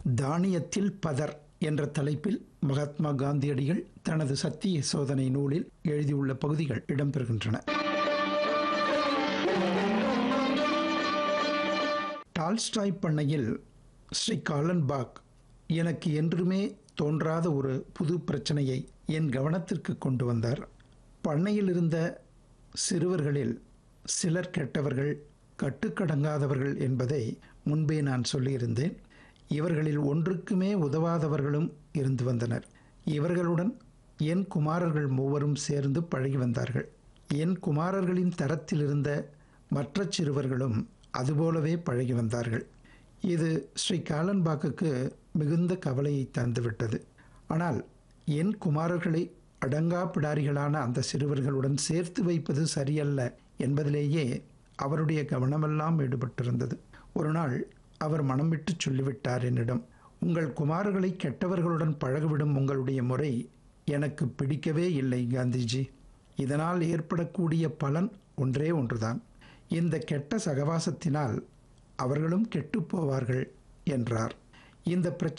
தானியத்தில் பதர் என்ற தலைப்பில் மகாத்மா காந்தியடிகள் தனது சத்திய சோதனை நூலில் எழுதியுள்ள பகுதிகள் இடம்பெறுகின்றன டால்ஸ்டாய் பண்ணையில் ஸ்ரீ காலன்பாக் எனக்கு என்றுமே தோன்றாத ஒரு புது பிரச்சனையை என் கவனத்திற்கு கொண்டு வந்தார் பண்ணையில் இருந்த சிறுவர்களில் சிலர் கெட்டவர்கள் கட்டுக்கடங்காதவர்கள் என்பதை முன்பே நான் சொல்லியிருந்தேன் இவர்களில் ஒன்றுக்குமே உதவாதவர்களும் இருந்து வந்தனர் இவர்களுடன் என் குமாரர்கள் மூவரும் சேர்ந்து பழகி வந்தார்கள் என் குமாரர்களின் தரத்தில் இருந்த மற்ற சிறுவர்களும் அதுபோலவே பழகி வந்தார்கள் இது ஸ்ரீ காலன்பாக்குக்கு மிகுந்த கவலையை தந்துவிட்டது ஆனால் என் குமாரர்களை அடங்கா பிடாரிகளான அந்த சிறுவர்களுடன் சேர்த்து வைப்பது சரியல்ல என்பதிலேயே அவருடைய கவனமெல்லாம் ஈடுபட்டிருந்தது ஒரு நாள் அவர் மனம் விட்டு சொல்லிவிட்டார் என்னிடம் உங்கள் குமாரர்களை கெட்டவர்களுடன் பழகவிடும் உங்களுடைய முறை எனக்கு பிடிக்கவே இல்லை காந்திஜி இதனால் ஏற்படக்கூடிய பலன் ஒன்றே ஒன்றுதான் இந்த கெட்ட சகவாசத்தினால் அவர்களும் கெட்டுப்போவார்கள் என்றார் இந்த பிரச்சனை